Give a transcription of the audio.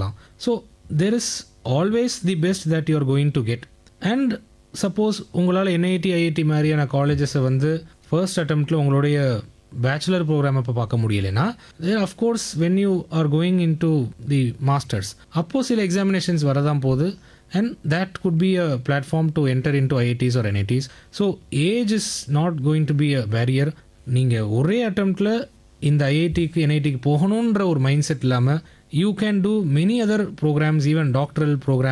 போகலாம் so there is always the best that you are going to get and suppose உங்களால் NIT IIT மாதிரியான காலேஜஸை வந்து first அட்டம்ப்டில் உங்களுடைய பேச்சுலர் ப்ரோக்ராம் இப்போ பார்க்க முடியலைன்னா of course when you are going in to the masters அப்போது சில எக்ஸாமினேஷன்ஸ் வரதான் போகுது and that good be a platform to enter in to IITs or NITs so age is not going to be a barrier நீங்கள் ஒரே அட்டம்ப்டில் இந்த ஐஐடிக்கு என்ஐடிக்கு போகணுன்ற ஒரு மைண்ட் செட் இல்லாமல் you can do many other programs even doctoral program